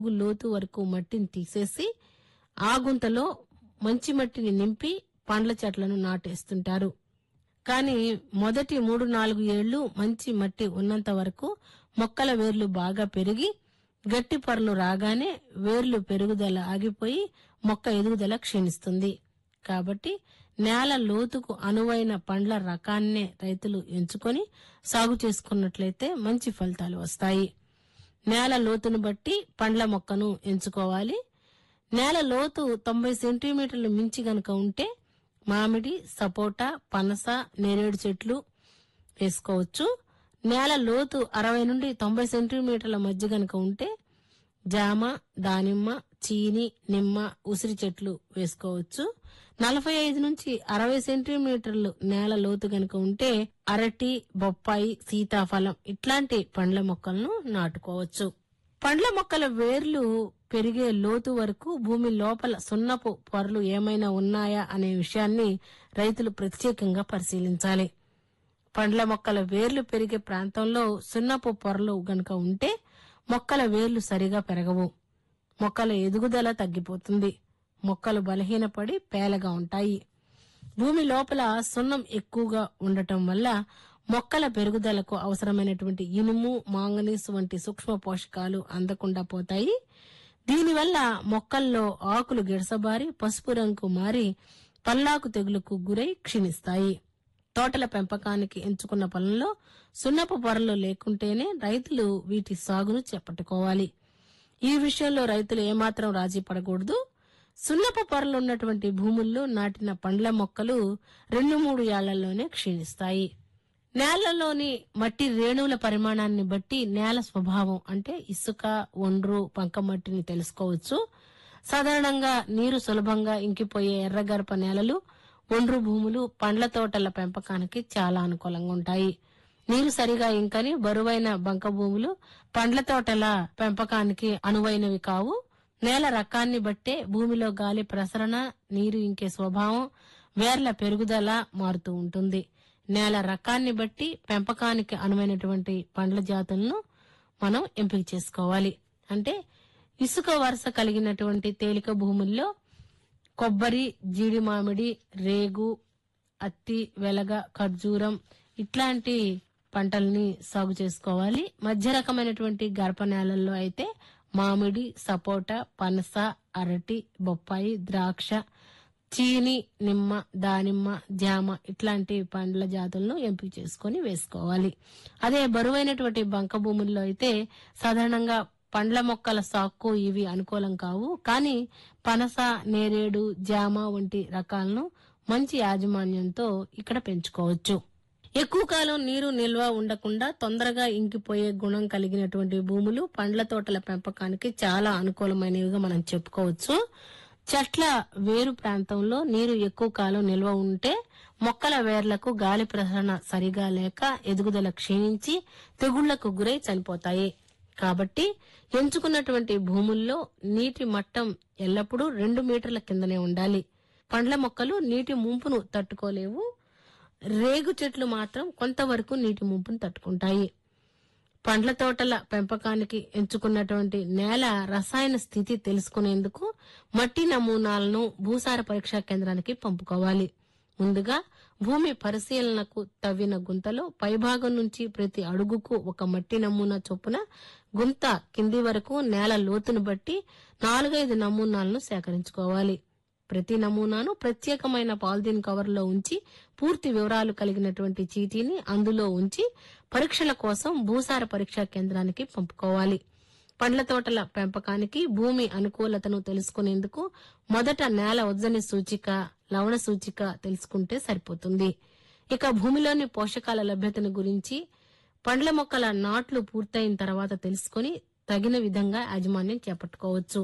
లోతు వరకు మట్టిని తీసేసి ఆ గుంతలో మంచి మట్టిని నింపి పండ్ల చెట్లను నాటేస్తుంటారు కానీ మొదటి మూడు నాలుగు ఏళ్లు మంచి మట్టి ఉన్నంత వరకు మొక్కల వేర్లు బాగా పెరిగి గట్టి పొరలు రాగానే వేర్లు పెరుగుదల ఆగిపోయి మొక్క ఎదుగుదల క్షీణిస్తుంది కాబట్టి నేల లోతుకు అనువైన పండ్ల రకాన్నే రైతులు ఎంచుకొని సాగు చేసుకున్నట్లయితే మంచి ఫలితాలు వస్తాయి నేల లోతును బట్టి పండ్ల మొక్కను ఎంచుకోవాలి నేల లోతు తొంభై సెంటీమీటర్లు మించి గనక ఉంటే మామిడి సపోటా పనస నేరేడు చెట్లు వేసుకోవచ్చు నేల లోతు అరవై నుండి తొంభై సెంటీమీటర్ల మధ్య గనక ఉంటే జామ దానిమ్మ చీని నిమ్మ ఉసిరి చెట్లు వేసుకోవచ్చు నలభై ఐదు నుంచి అరవై సెంటీమీటర్లు నేల లోతు గనక ఉంటే అరటి బొప్పాయి సీతాఫలం ఇట్లాంటి పండ్ల మొక్కలను నాటుకోవచ్చు పండ్ల మొక్కల వేర్లు పెరిగే లోతు వరకు భూమి లోపల సున్నపు పొరలు ఏమైనా ఉన్నాయా అనే విషయాన్ని రైతులు ప్రత్యేకంగా పరిశీలించాలి పండ్ల మొక్కల వేర్లు పెరిగే ప్రాంతంలో సున్నపు పొరలు గనుక ఉంటే మొక్కల వేర్లు సరిగా పెరగవు మొక్కల ఎదుగుదల తగ్గిపోతుంది మొక్కలు బలహీనపడి పేలగా ఉంటాయి భూమి లోపల సున్నం ఎక్కువగా ఉండటం వల్ల మొక్కల పెరుగుదలకు అవసరమైనటువంటి ఇనుము మాంగనీస్ వంటి సూక్ష్మ పోషకాలు అందకుండా పోతాయి దీనివల్ల మొక్కల్లో ఆకులు గిడసబారి పసుపు రంగు మారి పల్లాకు తెగులుకు గురై క్షీణిస్తాయి తోటల పెంపకానికి ఎంచుకున్న పొలంలో సున్నపు పొరలు లేకుంటేనే రైతులు వీటి సాగును చేపట్టుకోవాలి ఈ విషయంలో రైతులు ఏమాత్రం రాజీ పడకూడదు సున్నపు పొరలు ఉన్నటువంటి భూముల్లో నాటిన పండ్ల మొక్కలు రెండు మూడు ఏళ్లలోనే క్షీణిస్తాయి నేలలోని మట్టి రేణువుల పరిమాణాన్ని బట్టి నేల స్వభావం అంటే ఇసుక ఒండ్రు పంకమట్టిని తెలుసుకోవచ్చు సాధారణంగా నీరు సులభంగా ఇంకిపోయే ఎర్రగరప నేలలు ఒండ్రు భూములు పండ్ల తోటల పెంపకానికి చాలా అనుకూలంగా ఉంటాయి నీరు సరిగా ఇంకని బరువైన బంక భూములు పండ్ల తోటల పెంపకానికి అనువైనవి కావు నేల రకాన్ని బట్టే భూమిలో గాలి ప్రసరణ నీరు ఇంకే స్వభావం వేర్ల పెరుగుదల మారుతూ ఉంటుంది నేల రకాన్ని బట్టి పెంపకానికి అనువైనటువంటి పండ్ల జాతులను మనం ఎంపిక చేసుకోవాలి అంటే ఇసుక వరుస కలిగినటువంటి తేలిక భూముల్లో కొబ్బరి జీడి మామిడి రేగు అత్తి వెలగ ఖర్జూరం ఇట్లాంటి పంటల్ని సాగు చేసుకోవాలి మధ్య రకమైనటువంటి గర్భ నేలల్లో అయితే మామిడి సపోటా పనస అరటి బొప్పాయి ద్రాక్ష చీని నిమ్మ దానిమ్మ జామ ఇట్లాంటి పండ్ల జాతులను ఎంపిక చేసుకొని వేసుకోవాలి అదే బరువైనటువంటి బంక భూముల్లో అయితే సాధారణంగా పండ్ల మొక్కల సాగుకు ఇవి అనుకూలం కావు కానీ పనస నేరేడు జామ వంటి రకాలను మంచి యాజమాన్యంతో ఇక్కడ పెంచుకోవచ్చు ఎక్కువ కాలం నీరు నిల్వ ఉండకుండా తొందరగా ఇంకిపోయే గుణం కలిగినటువంటి భూములు పండ్ల తోటల పెంపకానికి చాలా అనుకూలమైనవిగా మనం చెప్పుకోవచ్చు చెట్ల వేరు ప్రాంతంలో నీరు ఎక్కువ కాలం నిల్వ ఉంటే మొక్కల వేర్లకు గాలి ప్రసరణ సరిగా లేక ఎదుగుదల క్షీణించి తెగుళ్లకు గురై చనిపోతాయి కాబట్టి ఎంచుకున్నటువంటి భూముల్లో నీటి మట్టం ఎల్లప్పుడూ రెండు మీటర్ల కిందనే ఉండాలి పండ్ల మొక్కలు నీటి ముంపును తట్టుకోలేవు రేగు చెట్లు మాత్రం కొంతవరకు నీటి ముంపును తట్టుకుంటాయి పండ్ల తోటల పెంపకానికి ఎంచుకున్నటువంటి నేల రసాయన స్థితి తెలుసుకునేందుకు మట్టి నమూనాలను భూసార పరీక్షా కేంద్రానికి పంపుకోవాలి ముందుగా భూమి పరిశీలనకు తవ్విన గుంతలో పైభాగం నుంచి ప్రతి అడుగుకు ఒక మట్టి నమూనా చొప్పున గుంత కింది వరకు నేల లోతును బట్టి నాలుగైదు నమూనాలను సేకరించుకోవాలి ప్రతి నమూనాను ప్రత్యేకమైన పాలిథిన్ కవర్లో ఉంచి పూర్తి వివరాలు కలిగినటువంటి చీటీని అందులో ఉంచి పరీక్షల కోసం భూసార పరీక్షా కేంద్రానికి పంపుకోవాలి పండ్ల తోటల పెంపకానికి భూమి అనుకూలతను తెలుసుకునేందుకు మొదట నేల ఉజ్జని సూచిక లవణ సూచిక తెలుసుకుంటే సరిపోతుంది ఇక భూమిలోని పోషకాల లభ్యతను గురించి పండ్ల మొక్కల నాట్లు పూర్తయిన తర్వాత తెలుసుకొని తగిన విధంగా యాజమాన్యం చేపట్టుకోవచ్చు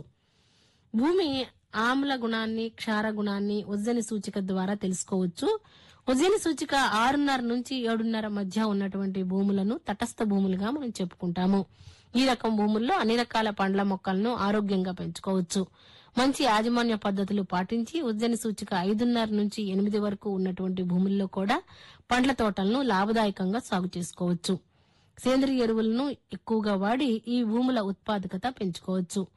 భూమి ఆమ్ల గుణాన్ని క్షార గుణాన్ని ఉజ్జని సూచిక ద్వారా తెలుసుకోవచ్చు ఉజ్జని సూచిక ఆరున్నర నుంచి ఏడున్నర మధ్య ఉన్నటువంటి భూములను తటస్థ భూములుగా మనం చెప్పుకుంటాము ఈ రకం భూముల్లో అన్ని రకాల పండ్ల మొక్కలను ఆరోగ్యంగా పెంచుకోవచ్చు మంచి యాజమాన్య పద్ధతులు పాటించి ఉజ్జని సూచిక ఐదున్నర నుంచి ఎనిమిది వరకు ఉన్నటువంటి భూముల్లో కూడా పండ్ల తోటలను లాభదాయకంగా సాగు చేసుకోవచ్చు సేంద్రియ ఎరువులను ఎక్కువగా వాడి ఈ భూముల ఉత్పాదకత పెంచుకోవచ్చు